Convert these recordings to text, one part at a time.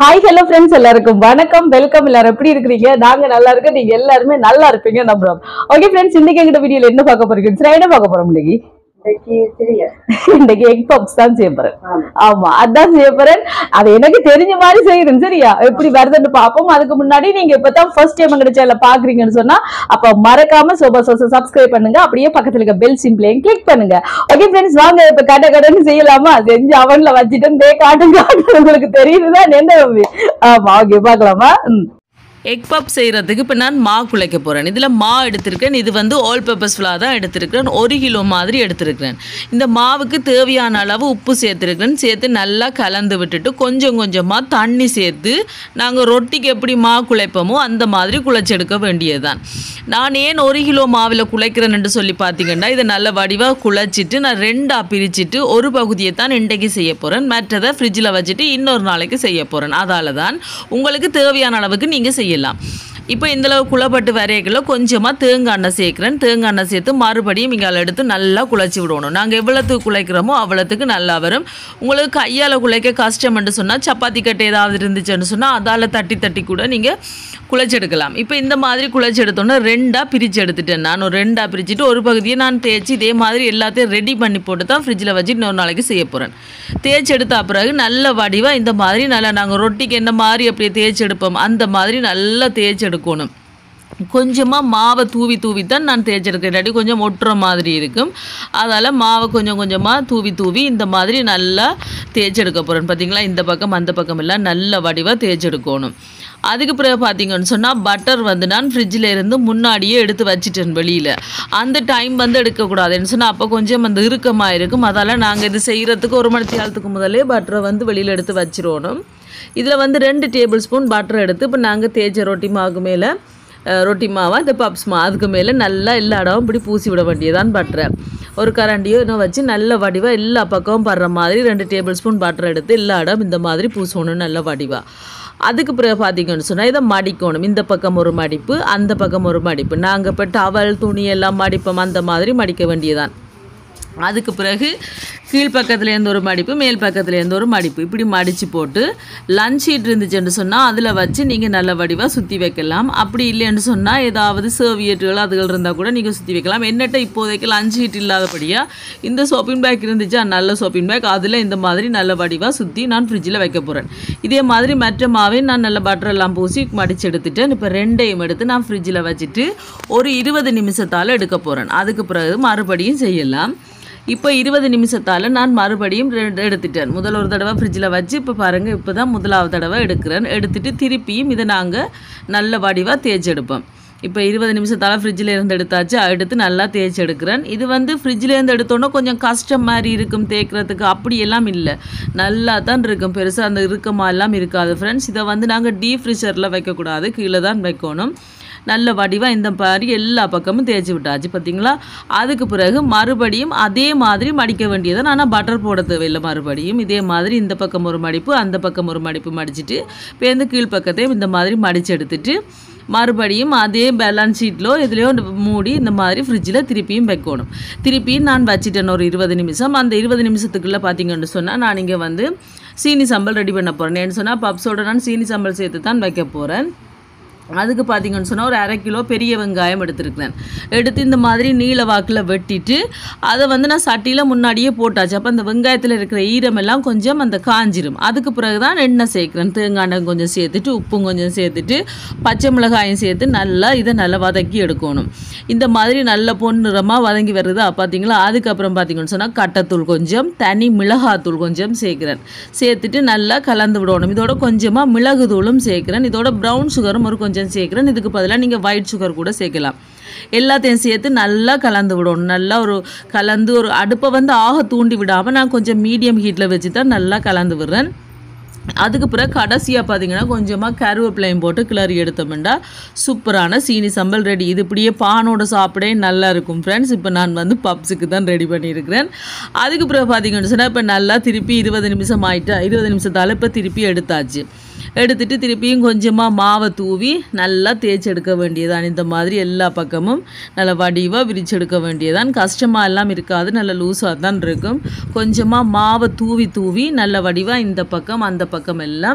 Hi hello friends எல்லாருக்கும் வணக்கம் welcome எல்லாரும் எப்படி இருக்கிறீங்க நாங்க நல்லா இருக்கோம் நீங்க எல்லாருமே நல்லா இருப்பீங்க நம்புறோம் ஓகே ஃப்ரெண்ட்ஸ் இன்னைக்கு எங்கிட்ட வீடியோல என்ன பார்க்க போறீங்க சரி, என்ன பார்க்க போறோம் இன்னைக்கு இன்னைக்கு தெரியாது இன்னைக்கு எக் பப்ஸ் தான் செய்ய போறேன் ஆமா. ஆமா அதான் செய்ய போறேன் அது எனக்கு தெரிஞ்ச மாதிரி செய்யறேன் சரியா எப்படி வருதுன்னு பாப்போம் அதுக்கு முன்னாடி நீங்க இப்பதான் ஃபர்ஸ்ட் டைம் எங்க சேனல் பாக்குறீங்கன்னு சொன்னா அப்ப மறக்காம சோபா சோசா சப்ஸ்கிரைப் பண்ணுங்க அப்படியே பக்கத்துல இருக்க பெல் சிம்பிளையும் கிளிக் பண்ணுங்க ஓகே ஃப்ரெண்ட்ஸ் வாங்க இப்ப கடை கடைன்னு செய்யலாமா செஞ்சு அவன்ல வச்சுட்டு டே காட்டுங்க உங்களுக்கு தெரியுதுதான் என்ன ஆமா ஓகே பாக்கலாமா ம் எக் பப் செய்கிறதுக்கு இப்போ நான் மா குழைக்க போகிறேன் இதில் மா எடுத்திருக்கேன் இது வந்து ஆல் பர்பஸ் ஃப்ளார் தான் எடுத்திருக்கிறேன் ஒரு கிலோ மாதிரி எடுத்திருக்கிறேன் இந்த மாவுக்கு தேவையான அளவு உப்பு சேர்த்துருக்கிறேன் சேர்த்து நல்லா கலந்து விட்டுட்டு கொஞ்சம் கொஞ்சமாக தண்ணி சேர்த்து நாங்கள் ரொட்டிக்கு எப்படி மா குழைப்போமோ அந்த மாதிரி குழைச்செடுக்க வேண்டியதுதான் நான் ஏன் ஒரு கிலோ மாவில் குழைக்கிறேன்னு சொல்லி பார்த்தீங்கன்னா இதை நல்ல வடிவாக குழைச்சிட்டு நான் ரெண்டாக பிரிச்சுட்டு ஒரு பகுதியை தான் இன்றைக்கு செய்ய போகிறேன் மற்றதை ஃப்ரிட்ஜில் வச்சுட்டு இன்னொரு நாளைக்கு செய்ய போகிறேன் அதால தான் உங்களுக்கு தேவையான அளவுக்கு நீங்கள் செய்யலாம் இப்போ இந்தளவு குழப்பட்டு வரையக்குள்ள கொஞ்சமாக தேங்காய் எண்ணெய் சேர்க்குறேன் தேங்காய் எண்ணெய் சேர்த்து மறுபடியும் இங்கால எடுத்து நல்லா குழைச்சி விடணும் நாங்கள் எவ்வளோத்துக்கு குழைக்கிறோமோ அவ்வளோத்துக்கு நல்லா வரும் உங்களுக்கு கையால் குழைக்க கஷ்டம்னு சொன்னால் சப்பாத்தி கட்டை ஏதாவது இருந்துச்சுன்னு சொன்னால் அதால் தட்டி தட்டி கூட நீங்கள் குழைச்செடுக்கலாம் இப்போ இந்த மாதிரி குழைச்செடுத்தோன்னே ரெண்டாக பிரித்து எடுத்துட்டேன் நான் ஒரு ரெண்டாக பிரிச்சுட்டு ஒரு பகுதியை நான் தேய்ச்சி இதே மாதிரி எல்லாத்தையும் ரெடி பண்ணி போட்டு தான் ஃப்ரிட்ஜில் வச்சு இன்னொரு நாளைக்கு செய்ய போகிறேன் தேய்ச்சி எடுத்த பிறகு நல்ல வடிவாக இந்த மாதிரி நல்லா நாங்கள் ரொட்டிக்கு என்ன மாதிரி அப்படியே தேய்ச்சி எடுப்போம் அந்த மாதிரி நல்லா தேய்ச்சி எடுக்கணும் கொஞ்சமாக மாவை தூவி தூவி தான் நான் தேய்ச்செடுக்கிறேன் இல்லாட்டி கொஞ்சம் ஒட்டுற மாதிரி இருக்கும் அதால் மாவை கொஞ்சம் கொஞ்சமாக தூவி தூவி இந்த மாதிரி நல்லா தேய்ச்செடுக்க போகிறேன் பார்த்தீங்களா இந்த பக்கம் அந்த பக்கம் எல்லாம் நல்ல வடிவாக தேய்ச்செடுக்கணும் அதுக்கு பிறகு பார்த்தீங்கன்னு சொன்னால் பட்டர் வந்து நான் ஃப்ரிட்ஜில் இருந்து முன்னாடியே எடுத்து வச்சிட்டேன் வெளியில் அந்த டைம் வந்து எடுக்கக்கூடாதுன்னு சொன்னால் அப்போ கொஞ்சம் அந்த இறுக்கமாக இருக்கும் அதால் நாங்கள் இது செய்கிறதுக்கு ஒரு மணி நேரத்துக்கு முதலே பட்டரை வந்து வெளியில் எடுத்து வச்சிடணும் இதில் வந்து ரெண்டு டேபிள் ஸ்பூன் பட்டர் எடுத்து இப்போ நாங்கள் தேய்ச்ச ரொட்டி மாவுக்கு மேலே அஹ், ரொட்டி மாவா இந்த பப்ஸ் மா அதுக்கு மேலே நல்லா எல்லா இடமும் இப்படி பூசி விட வேண்டியதான் பட்டரை ஒரு கரண்டியோ இன்னும் வச்சு நல்ல வடிவாக எல்லா பக்கமும் படுற மாதிரி ரெண்டு டேபிள் ஸ்பூன் பட்டர் எடுத்து எல்லா இடம் இந்த மாதிரி பூசணும் நல்ல வடிவாக அதுக்கு பிறகு பார்த்தீங்கன்னு சொன்னால் இதை மடிக்கணும் இந்த பக்கம் ஒரு மடிப்பு அந்த பக்கம் ஒரு மடிப்பு நாங்கள் இப்போ டவல் துணி எல்லாம் மடிப்போம் அந்த மாதிரி மடிக்க வேண்டியதான் அதுக்கு பிறகு கீழ் பக்கத்துலேருந்து ஒரு மடிப்பு மேல் பக்கத்துலேருந்து ஒரு மடிப்பு இப்படி மடித்து போட்டு லஞ்ச் ஷீட் இருந்துச்சுன்னு சொன்னால் அதில் வச்சு நீங்கள் நல்ல வடிவாக சுற்றி வைக்கலாம் அப்படி இல்லைன்னு சொன்னால் ஏதாவது சர்வியட்டுகள் அதுகள் இருந்தால் கூட நீங்கள் சுற்றி வைக்கலாம் என்னட்ட இப்போதைக்கு லஞ்ச் ஷீட் இல்லாதபடியாக இந்த சோப்பிங் பேக் இருந்துச்சா நல்ல சோப்பிங் பேக் அதில் இந்த மாதிரி நல்ல வடிவாக சுற்றி நான் ஃப்ரிட்ஜில் வைக்க போகிறேன் இதே மாதிரி மற்ற மாவை நான் நல்ல பட்டர் எல்லாம் பூசி மடித்து எடுத்துட்டேன் இப்போ ரெண்டையும் எடுத்து நான் ஃப்ரிட்ஜில் வச்சுட்டு ஒரு இருபது நிமிஷத்தால் எடுக்க போகிறேன் அதுக்கு பிறகு மறுபடியும் செய்யலாம் இப்போ இருபது நிமிஷத்தால் நான் மறுபடியும் ரெண்டு எடுத்துட்டேன் முதல் ஒரு தடவை ஃப்ரிட்ஜில் வச்சு இப்போ பாருங்கள் இப்போ தான் முதலாவது தடவை எடுக்கிறேன் எடுத்துட்டு திருப்பியும் இதை நாங்கள் நல்ல வடிவாக தேய்ச்சி எடுப்போம் இப்போ இருபது நிமிஷத்தால் ஃப்ரிட்ஜில் இருந்து எடுத்தாச்சு எடுத்து நல்லா தேய்ச்சி எடுக்கிறேன் இது வந்து ஃப்ரிட்ஜில் இருந்து எடுத்தோன்னே கொஞ்சம் கஷ்டம் மாதிரி இருக்கும் தேய்க்கிறதுக்கு அப்படியெல்லாம் இல்லை நல்லா தான் இருக்கும் பெருசாக அந்த இறுக்கமாக எல்லாம் இருக்காது ஃப்ரெண்ட்ஸ் இதை வந்து நாங்கள் டீப் ஃப்ரிஷரில் வைக்கக்கூடாது கீழே தான் வைக்கணும் நல்ல வடிவாக இந்த மாதிரி எல்லா பக்கமும் தேய்ச்சி விட்டாச்சு பார்த்தீங்களா அதுக்கு பிறகு மறுபடியும் அதே மாதிரி மடிக்க வேண்டியதை ஆனால் பட்டர் போட தேவையில்லை மறுபடியும் இதே மாதிரி இந்த பக்கம் ஒரு மடிப்பு அந்த பக்கம் ஒரு மடிப்பு மடிச்சிட்டு இப்போ இந்த கீழ் பக்கத்தையும் இந்த மாதிரி மடித்து எடுத்துட்டு மறுபடியும் அதே பேலன்ஸ் ஷீட்லோ இதுலேயோ மூடி இந்த மாதிரி ஃப்ரிட்ஜில் திருப்பியும் வைக்கணும் திருப்பியும் நான் வச்சிட்டேன் ஒரு இருபது நிமிஷம் அந்த இருபது நிமிஷத்துக்குள்ளே பார்த்தீங்கன்னு சொன்னால் நான் இங்கே வந்து சீனி சம்பல் ரெடி பண்ண போகிறேன் ஏன்னு சொன்னால் பப்ஸோட நான் சீனி சம்பல் சேர்த்து தான் வைக்க போகிறேன் அதுக்கு பார்த்தீங்கன்னு சொன்னால் ஒரு அரை கிலோ பெரிய வெங்காயம் எடுத்துருக்கிறேன் எடுத்து இந்த மாதிரி நீல வாக்கில் வெட்டிட்டு அதை வந்து நான் சட்டியில் முன்னாடியே போட்டாச்சு அப்போ அந்த வெங்காயத்தில் இருக்கிற ஈரமெல்லாம் கொஞ்சம் அந்த காஞ்சிரும் அதுக்கு பிறகு தான் எண்ணெய் சேர்க்குறேன் தேங்காய் எண்ணெய் கொஞ்சம் சேர்த்துட்டு உப்பும் கொஞ்சம் சேர்த்துட்டு பச்சை மிளகாயும் சேர்த்து நல்லா இதை நல்லா வதக்கி எடுக்கணும் இந்த மாதிரி நல்ல பொன்னிறமாக வதங்கி வருதா பார்த்தீங்களா அதுக்கப்புறம் பார்த்தீங்கன்னு சொன்னால் கட்டத்தூள் கொஞ்சம் தனி மிளகாத்தூள் கொஞ்சம் சேர்க்குறேன் சேர்த்துட்டு நல்லா கலந்து விடணும் இதோட கொஞ்சமாக மிளகு தூளும் சேர்க்குறேன் இதோட ப்ரௌன் சுகரும் ஒரு கொஞ்சம் சேர்க்குறேன் இதுக்கு பதிலாக நீங்கள் ஒயிட் சுகர் கூட சேர்க்கலாம் எல்லாத்தையும் சேர்த்து நல்லா கலந்து விடணும் நல்லா ஒரு கலந்து ஒரு அடுப்பை வந்து ஆக தூண்டி விடாமல் நான் கொஞ்சம் மீடியம் ஹீட்டில் வச்சு தான் நல்லா கலந்து விடுறேன் அதுக்கு பிறகு கடைசியாக பார்த்தீங்கன்னா கொஞ்சமாக கருவேப்பிலையும் போட்டு கிளறி எடுத்தோம்னா சூப்பரான சீனி சம்பல் ரெடி இது இப்படியே பானோட சாப்பிடவே நல்லா இருக்கும் ஃப்ரெண்ட்ஸ் இப்போ நான் வந்து பப்ஸுக்கு தான் ரெடி பண்ணியிருக்கிறேன் அதுக்கு பிறகு பார்த்தீங்கன்னு சொன்னால் இப்போ நல்லா திருப்பி இருபது நிமிஷம் ஆயிட்டா இருபது நிமிஷத்தால் இப்போ திருப்பி எடுத்தாச்சு எடுத்துட்டு திருப்பியும் கொஞ்சமாக மாவை தூவி நல்லா தேய்ச்சி எடுக்க வேண்டியதான் இந்த மாதிரி எல்லா பக்கமும் நல்ல வடிவாக விரிச்சு எடுக்க வேண்டியதான் கஷ்டமாக எல்லாம் இருக்காது நல்ல லூஸாக தான் இருக்கும் கொஞ்சமாக மாவை தூவி தூவி நல்ல வடிவாக இந்த பக்கம் அந்த பக்கம் எல்லாம்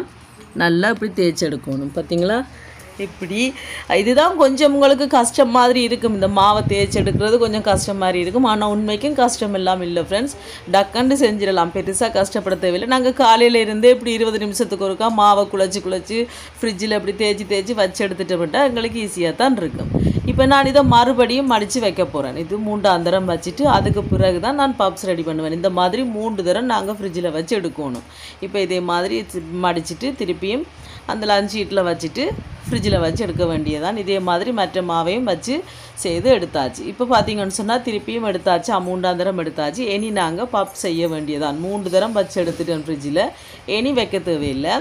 நல்லா இப்படி தேய்ச்சி எடுக்கணும் பார்த்தீங்களா இப்படி இதுதான் கொஞ்சம் உங்களுக்கு கஷ்டம் மாதிரி இருக்கும் இந்த மாவை தேய்ச்சி எடுக்கிறது கொஞ்சம் கஷ்டம் மாதிரி இருக்கும் ஆனால் உண்மைக்கும் கஷ்டம் எல்லாம் இல்லை ஃப்ரெண்ட்ஸ் டக்குன்னு செஞ்சிடலாம் பெருசாக கஷ்டப்பட தேவையில்லை நாங்கள் காலையில் இருந்தே இப்படி இருபது நிமிஷத்துக்கு ஒருக்கா மாவை குழச்சி குழச்சி ஃப்ரிட்ஜில் இப்படி தேய்ச்சி தேய்ச்சி வச்சு எடுத்துட்டு விட்டால் எங்களுக்கு ஈஸியாக தான் இருக்கும் இப்போ நான் இதை மறுபடியும் மடித்து வைக்க போகிறேன் இது மூன்றாம் தரம் வச்சுட்டு அதுக்கு பிறகு தான் நான் பப்ஸ் ரெடி பண்ணுவேன் இந்த மாதிரி மூன்று தரம் நாங்கள் ஃப்ரிட்ஜில் வச்சு எடுக்கணும் இப்போ இதே மாதிரி தி- மடிச்சிட்டு திருப்பியும் அந்த லஞ்ச் ஹீட்டில் வச்சுட்டு ஃப்ரிட்ஜில் வச்சு எடுக்க வேண்டியதான் இதே மாதிரி மற்ற மாவையும் வச்சு செய்து எடுத்தாச்சு இப்போ பார்த்தீங்கன்னு சொன்னால் திருப்பியும் எடுத்தாச்சு மூன்றாம் தரம் எடுத்தாச்சு இனி நாங்கள் பப் செய்ய வேண்டியதான் மூன்று தரம் வச்சு எடுத்துட்டேன் ஃப்ரிட்ஜில் இனி வைக்க தேவையில்லை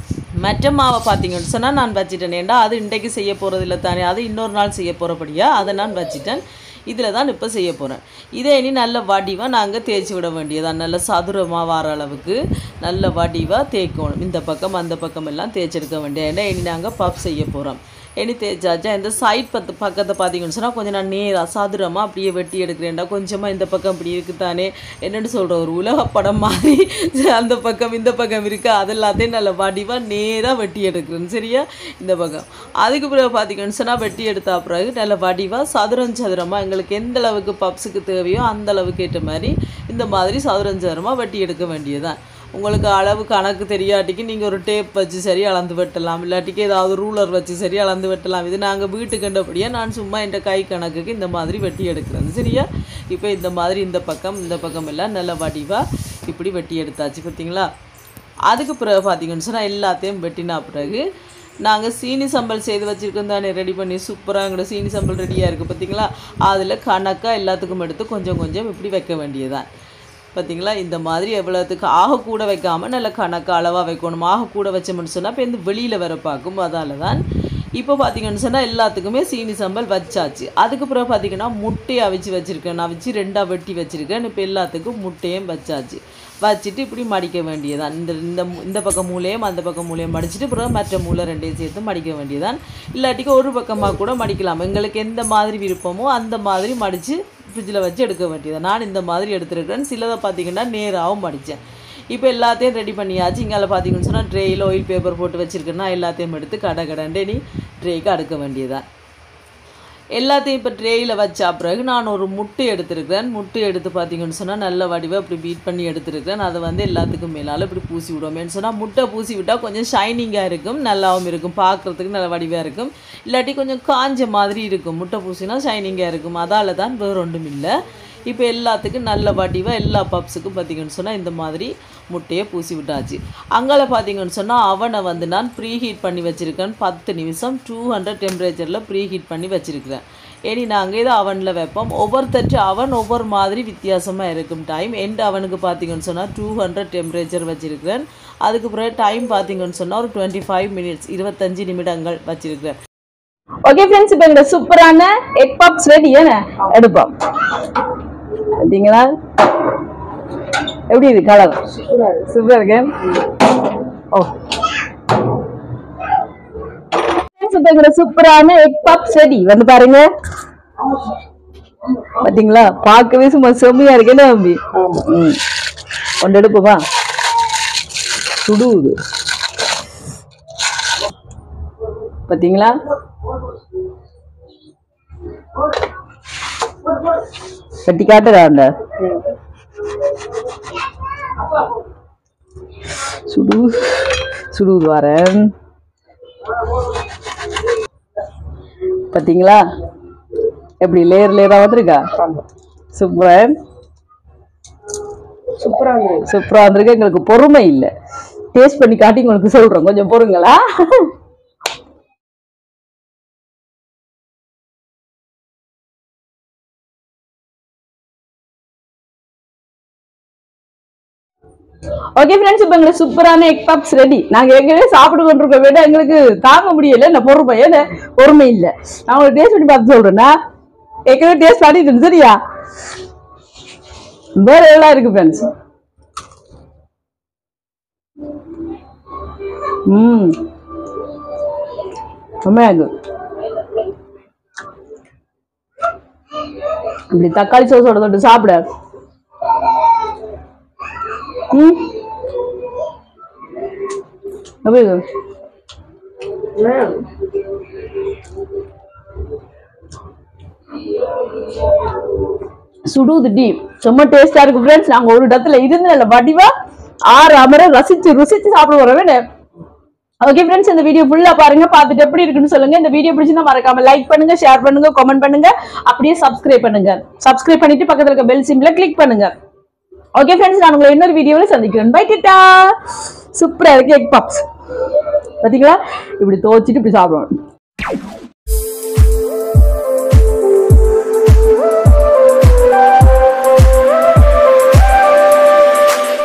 மற்ற மாவை பார்த்தீங்கன்னு சொன்னால் நான் வச்சிட்டேன் ஏன்டா அது இன்றைக்கு செய்ய போகிறது இல்லை தானே அது இன்னொரு நாள் செய்ய போகிறபடியா அதை நான் வச்சிட்டேன் இதில் தான் இப்போ செய்ய போகிறேன் இதை இனி நல்ல வடிவாக நாங்கள் தேய்ச்சி விட வேண்டியதான் நல்ல சதுரமாக வர அளவுக்கு நல்ல வடிவாக தேய்க்கணும் இந்த பக்கம் அந்த பக்கம் எல்லாம் தேய்ச்செடுக்க வேண்டிய ஏன்னா இனி நாங்கள் பப் செய்ய போகிறோம் இனி தேய்ச்சாச்சா இந்த சைட் பத்து பக்கத்தை பார்த்தீங்கன்னு சொன்னால் கொஞ்சம் நான் நேராக சதுரமாக அப்படியே வெட்டி எடுக்கிறேன்டா கொஞ்சமாக இந்த பக்கம் இப்படி இருக்குதானே என்னென்னு சொல்கிற ஒரு உலக படம் மாதிரி அந்த பக்கம் இந்த பக்கம் இருக்கு அது எல்லாத்தையும் நல்ல வடிவாக நேராக வெட்டி எடுக்கிறேன் சரியா இந்த பக்கம் அதுக்கு பிறகு பார்த்தீங்கன்னு சொன்னால் வெட்டி எடுத்த பிறகு நல்ல வடிவாக சதுரம் சதுரமாக எங்களுக்கு எந்த அளவுக்கு பப்ஸுக்கு தேவையோ அந்த அளவுக்கு ஏற்ற மாதிரி இந்த மாதிரி சதுரம் சதுரமாக வெட்டி எடுக்க வேண்டியதுதான் உங்களுக்கு அளவு கணக்கு தெரியாட்டிக்கு நீங்கள் ஒரு டேப் வச்சு சரி அளந்து வெட்டலாம் இல்லாட்டிக்கு ஏதாவது ரூலர் வச்சு சரி அளந்து வெட்டலாம் இது நாங்கள் வீட்டுக்கு கண்டபடியாக நான் சும்மா இந்த கை கணக்குக்கு இந்த மாதிரி வெட்டி எடுக்கிறேன் சரியா இப்போ இந்த மாதிரி இந்த பக்கம் இந்த பக்கம் எல்லாம் நல்ல வடிவாக இப்படி வெட்டி எடுத்தாச்சு பார்த்தீங்களா அதுக்கு பிறகு பார்த்தீங்கன்னு சொன்னால் எல்லாத்தையும் வெட்டினா பிறகு நாங்கள் சீனி சம்பல் செய்து வச்சுருக்கோம் தானே ரெடி பண்ணி சூப்பராக எங்களோட சீனி சம்பல் ரெடியாக இருக்குது பார்த்தீங்களா அதில் கணக்காக எல்லாத்துக்கும் எடுத்து கொஞ்சம் கொஞ்சம் இப்படி வைக்க வேண்டியதுதான் பார்த்தீங்களா இந்த மாதிரி எவ்வளோத்துக்கு ஆக கூட வைக்காமல் நல்ல கணக்கு அளவாக வைக்கணும் ஆக கூட வச்சோம்னு சொன்னால் இப்போ இந்த வெளியில் வர பார்க்கும் அதால தான் இப்போ பார்த்தீங்கன்னு சொன்னால் எல்லாத்துக்குமே சீனி சம்பல் வச்சாச்சு அதுக்கு பிறகு பார்த்தீங்கன்னா முட்டையை அவிச்சு வச்சுருக்கேன் அவிச்சு ரெண்டாக வெட்டி வச்சுருக்கேன் இப்போ எல்லாத்துக்கும் முட்டையும் வச்சாச்சு வச்சுட்டு இப்படி மடிக்க வேண்டியதான் இந்த இந்த மு- இந்த பக்கம் மூலையும் அந்த பக்கம் மூலையும் மடிச்சிட்டு பிறகு மற்ற மூலை ரெண்டையும் சேர்த்து மடிக்க வேண்டியதான் இல்லாட்டிக்கு ஒரு பக்கமாக கூட மடிக்கலாம் எங்களுக்கு எந்த மாதிரி விருப்பமோ அந்த மாதிரி மடித்து ஃப்ரிட்ஜில் வச்சு எடுக்க வேண்டியது நான் இந்த மாதிரி எடுத்துருக்கேன் சிலதை பார்த்தீங்கன்னா நேராகவும் மடித்தேன் இப்போ எல்லாத்தையும் ரெடி பண்ணியாச்சு இங்கால பார்த்தீங்கன்னு சொன்னால் ட்ரேயில் ஆயில் பேப்பர் போட்டு வச்சுருக்கேன்னா எல்லாத்தையும் எடுத்து கடை கடண்டே நீ ட்ரேக்கு அடுக்க வேண்டியதான் எல்லாத்தையும் இப்போ ட்ரேயில் வச்ச பிறகு நான் ஒரு முட்டை எடுத்திருக்கிறேன் முட்டை எடுத்து பார்த்தீங்கன்னு சொன்னால் நல்ல வடிவாக இப்படி பீட் பண்ணி எடுத்திருக்கிறேன் அதை வந்து எல்லாத்துக்கும் மேலால் இப்படி பூசி விடுவோமேன்னு சொன்னால் முட்டை பூசி விட்டால் கொஞ்சம் ஷைனிங்காக இருக்கும் நல்லாவும் இருக்கும் பார்க்குறதுக்கு நல்ல வடிவாக இருக்கும் இல்லாட்டி கொஞ்சம் காஞ்ச மாதிரி இருக்கும் முட்டை பூசினா ஷைனிங்காக இருக்கும் அதால தான் வேறு ஒன்றும் இல்லை இப்போ எல்லாத்துக்கும் நல்ல வடிவாக எல்லா பப்ஸுக்கும் பார்த்தீங்கன்னு சொன்னால் இந்த மாதிரி முட்டையை பூசி விட்டாச்சு அங்கால பார்த்தீங்கன்னு சொன்னால் அவனை வந்து நான் ப்ரீ ஹீட் பண்ணி வச்சுருக்கேன் பத்து நிமிஷம் டூ ஹண்ட்ரட் டெம்பரேச்சரில் ப்ரீ ஹீட் பண்ணி வச்சுருக்கிறேன் இனி நாங்கள் இதை அவனில் வைப்போம் ஒவ்வொருத்தற்று அவன் ஒவ்வொரு மாதிரி வித்தியாசமாக இருக்கும் டைம் எண்ட் அவனுக்கு பார்த்தீங்கன்னு சொன்னால் டூ ஹண்ட்ரட் டெம்பரேச்சர் வச்சுருக்கிறேன் அதுக்கு பிறகு டைம் பார்த்தீங்கன்னு சொன்னால் ஒரு டுவெண்ட்டி ஃபைவ் மினிட்ஸ் இருபத்தஞ்சு நிமிடங்கள் வச்சுருக்கிறேன் ஓகே ஃப்ரெண்ட்ஸ் இப்போ எங்க சூப்பரான எக் பப்ஸ் ரெடி ஏன எடுப்போம் பார்த்தீங்களா எப்படி இது கலர் சூப்பர் இருக்கு ஓ Friends, இப்போ எங்க சூப்பரான எக் பப்ஸ் ரெடி வந்து பாருங்க பாத்தீங்களா பார்க்கவே சும்மா செம்மையா இருக்கு என்ன தம்பி ம் கொண்டு எடுப்போமா சுடுது பாத்தீங்களா கட்டி காட்டுறா அந்த சுடு சுடுது வரேன் பாத்தீங்களா எப்படி லேயர் லேயரா வந்திருக்கா சூப்பர் சூப்பரா இருந்தது சூப்பரா வந்திருக்கு எங்களுக்கு பொறுமை இல்லை டேஸ்ட் பண்ணி காட்டி உங்களுக்கு சொல்றோம் கொஞ்சம் பொறுங்களா ஓகே ஃப்ரெண்ட்ஸ் இப்போ எங்களுக்கு சூப்பரான எக் பப்ஸ் ரெடி நாங்க ஏற்கனவே சாப்பிட்டு கொண்டிருக்க விட எங்களுக்கு தாங்க முடியல என்ன பொறுமை ஏன்னா பொறுமை இல்லை நான் உங்களுக்கு டேஸ்ட் பண்ணி பார்த்து சொல்றேன்னா ஏற்கனவே டேஸ்ட் பண்ணிட்டு சரியா வேற எல்லாம் இருக்கு ஃப்ரெண்ட்ஸ் ம் செம்மையா இருக்கு இப்படி தக்காளி சோஸோட தொட்டு சாப்பிட ம் எப்படி இருக்கு? சுடுது டீ செம்ம டேஸ்டா இருக்கு ஃப்ரெண்ட்ஸ் நாங்க ஒரு இடத்துல இருந்து நல்ல வடிவா ஆறு அமர ரசிச்சு ருசிச்சு சாப்பிட வரவே ஓகே ஃப்ரெண்ட்ஸ் இந்த வீடியோ ஃபுல்லா பாருங்க பார்த்துட்டு எப்படி இருக்குன்னு சொல்லுங்க இந்த வீடியோ பிடிச்சிருந்தா மறக்காம லைக் பண்ணுங்க ஷேர் பண்ணுங்க கமெண்ட் பண்ணுங்க அப்படியே சப்ஸ்கிரைப் பண்ணுங்க சப்ஸ்கிரைப் பண்ணிட்டு பக்கத்துல இருக்க பெல் சிம்பிள கிளிக் பண்ணுங்க ஓகே ஃப்ரெண்ட்ஸ் நான் உங்களை இன்னொரு வீடியோவில் சந்திக்கிறேன் பை டிட்டா சூப்பரா இருக்கு எக் பப்ஸ் பாத்தீங்களா இப்படி துவச்சிட்டு இப்படி சாப்பிடுவோம்